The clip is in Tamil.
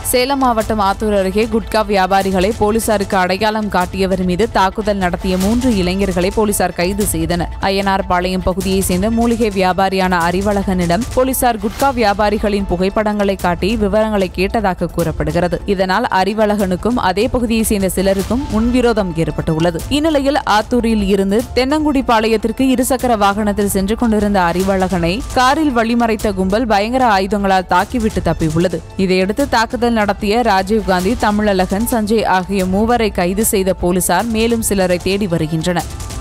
சேலம் மாவட்டம் ஆத்தூர் அருகே குட்கா வியாபாரிகளை போலீசாருக்கு அடையாளம் காட்டியவர் மீது தாக்குதல் நடத்திய மூன்று இளைஞர்களை போலீசார் கைது செய்தனர் ஐயனார் பாளையம் பகுதியைச் சேர்ந்த மூலிகை வியாபாரியான அறிவழகனிடம் போலீசார் குட்கா வியாபாரிகளின் புகைப்படங்களை காட்டி விவரங்களை கேட்டதாக கூறப்படுகிறது இதனால் அறிவழகனுக்கும் அதே பகுதியைச் சேர்ந்த சிலருக்கும் முன்விரோதம் ஏற்பட்டுள்ளது இந்நிலையில் ஆத்தூரில் இருந்து தென்னங்குடி பாளையத்திற்கு இருசக்கர வாகனத்தில் சென்று கொண்டிருந்த அறிவழகனை காரில் வழிமறைத்த கும்பல் பயங்கர ஆயுதங்களால் தாக்கிவிட்டு தப்பியுள்ளது இதையடுத்து தாக்குதல் நடத்திய ராஜீவ்காந்தி தமிழழகன் சஞ்சய் ஆகிய மூவரை கைது செய்த போலீசார் மேலும் சிலரை தேடி வருகின்றனர்